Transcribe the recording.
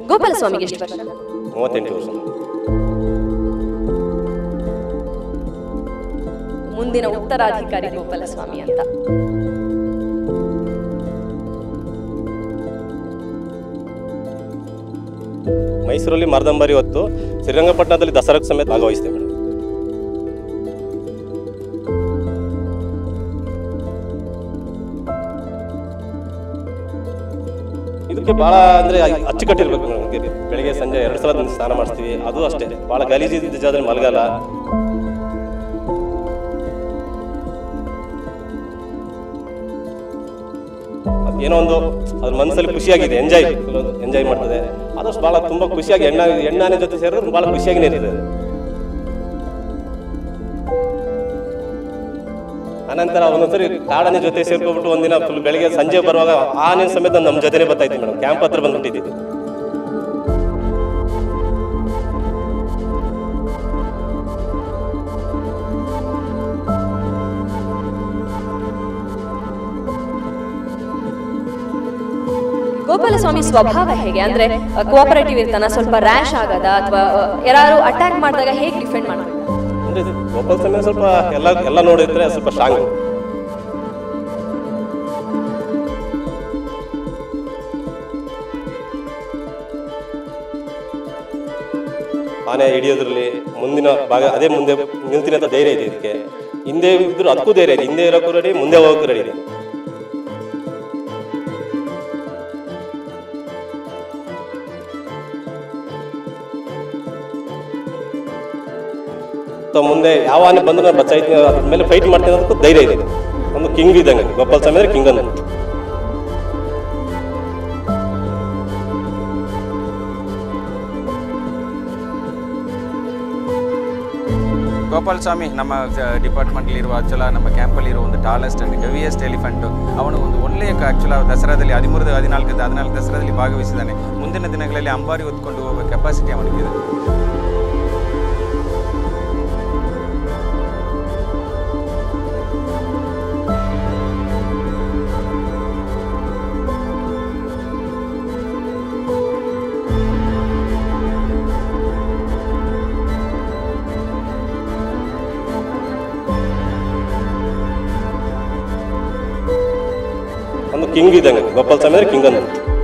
ಗೋಪಾಲಸ್ವಾಮಿಗೆ ಎಷ್ಟು ವರ್ಷ ಮೂವತ್ತೆಂಟು ವರ್ಷ ಮುಂದಿನ ಉತ್ತರಾಧಿಕಾರಿ ಗೋಪಾಲಸ್ವಾಮಿ ಅಂತ ಮೈಸೂರಲ್ಲಿ ಮರದಂಬರಿ ಹೊತ್ತು ಶ್ರೀರಂಗಪಟ್ಟಣದಲ್ಲಿ ದಸರಾಕ್ಕೆ ಸಮೇತ ಭಾಗವಹಿಸ್ತೇವೆ ಮೇಡಮ್ ಇದಕ್ಕೆ ಭಾಳ ಅಂದರೆ ಅಚ್ಚುಕಟ್ಟಿರ್ಬೇಕು ಮೇಡಮ್ ಇದಕ್ಕೆ ಬೆಳಿಗ್ಗೆ ಸಂಜೆ ಎರಡು ಸಲ ಸ್ನಾನ ಮಾಡಿಸ್ತೀವಿ ಅದು ಅಷ್ಟೇ ಭಾಳ ಗಲೀಜಿದ್ದ ಜಾಗದಲ್ಲಿ ಮಲಗಲ್ಲ ಅದ್ ಏನೋ ಒಂದು ಅದ್ರ ಮನಸ್ಸಲ್ಲಿ ಖುಷಿಯಾಗಿದೆ ಎಂಜಾಯ್ ಎಂಜಾಯ್ ಮಾಡ್ತದೆ ಆದಷ್ಟು ಭಾಳ ತುಂಬ ಖುಷಿಯಾಗಿ ಎಣ್ಣ ಎಣ್ಣಾನೆ ಜೊತೆ ಸೇರಿದ್ರೆ ಭಾಳ ಖುಷಿಯಾಗಿನೇ ಇರ್ತದೆ ಅನಂತರ ಒಂದೊಂದ್ಸರಿ ಕಾಡಾನೆ ಜೊತೆ ಸೇರ್ಕೊಂಡ್ಬಿಟ್ಟು ಒಂದಿನ ಫುಲ್ ಬೆಳಿಗ್ಗೆ ಸಂಜೆ ಬರುವಾಗ ಆನೆ ಸಮೇತ ನಮ್ಮ ಜೊತೆನೇ ಬರ್ತಾ ಇತ್ತು ಮೇಡಮ್ ಕ್ಯಾಂಪ್ ಹತ್ರ ಬಂದ್ಬಿಟ್ಟಿದ್ದು ಗೋಪಾಲಸ್ವಾಮಿ ಸ್ವಭಾವ ಹೇಗೆ ಅಂದ್ರೆ ಕೋಆಪರೇಟಿವ್ ಇರ್ತಾನ ಸ್ವಲ್ಪ ರ್ಯಾಶ್ ಆಗದ ಅಥವಾ ಯಾರು ಅಟ್ಯಾಕ್ ಮಾಡಿದಾಗ ಹೇಗೆ ಡಿಫೆಂಡ್ ಮಾಡ್ಬೇಕು ಅಂದ್ರೆ ಇದು ಗೋಪಾಲ ಸ್ವಾಮಿ ಸ್ವಲ್ಪ ಎಲ್ಲ ಎಲ್ಲ ನೋಡಿದ್ರೆ ಸ್ವಲ್ಪ ಸ್ಟ್ರಾಂಗ್ ಆನೆ ಹಿಡಿಯೋದ್ರಲ್ಲಿ ಮುಂದಿನ ಭಾಗ ಅದೇ ಮುಂದೆ ನಿಲ್ತೀನಿ ಅಂತ ಧೈರ್ಯ ಇದೆ ಇದಕ್ಕೆ ಹಿಂದೆ ಇದ್ರು ಅದಕ್ಕೂ ಧೈರ್ಯ ಇದೆ ಹಿಂದೆ ಇರೋಕ್ಕೂ ರೆಡಿ ಮುಂದೆ ಹೋಗೋಕ್ಕೂ ರೆಡಿ ಇದೆ ಅಥವಾ ಮುಂದೆ ಯಾವ ಆನೆ ಬಂದ್ರು ನಾನು ಬಚಾಯ್ತೀನಿ ಅದ್ರ ಮೇಲೆ ಫೈಟ್ ಮಾಡ್ತೀನಿ ಅನ್ನೋದಕ್ಕೂ ಧೈರ್ಯ ಇದೆ ಒಂದು ಕಿಂಗ್ ಇದ್ದಂಗೆ ಗೋಪಾಲ್ ಸ್ವಾಮಿ ಅಂದ್ರೆ ಕಿಂಗ್ ಅಂತ ಗೋಪಾಲ್ ಸ್ವಾಮಿ ನಮ್ಮ ಡಿಪಾರ್ಟ್ಮೆಂಟ್ಲಿರುವ ಆಕ್ಚುಲ ನಮ್ಮ ಕ್ಯಾಂಪಲ್ಲಿರೋ ಒಂದು ಟಾಲೆಸ್ಟ್ ಅಂಡ್ ಹೆವಿಯೆಸ್ಟ್ ಎಲಿಫೆಂಟ್ ಅವನು ಒಂದು ಒಳ್ಳೆಯ ಆಕ್ಚುಲ ದಸರಾದಲ್ಲಿ ಹದಿಮೂರು ಹದಿನಾಲ್ಕು ಹದಿನಾಲ್ಕು ದಸರಾದಲ್ಲಿ ಭಾಗವಹಿಸಿದ್ದಾನೆ ಮುಂದಿನ ದಿನಗಳಲ್ಲಿ ಅಂಬಾರಿ ಹೊತ್ಕೊಂಡು ಹೋಗುವ ಕೆಪಾಸಿಟಿ ಅವನಿಗಿದೆ ಒಂದು ಕಿಂಗ್ ಇದ್ದಂಗೆ ಗೋಪಾಲ್ ಸ್ವಾಮಿ ಅಂದ್ರೆ ಕಿಂಗ್ ಅಂತ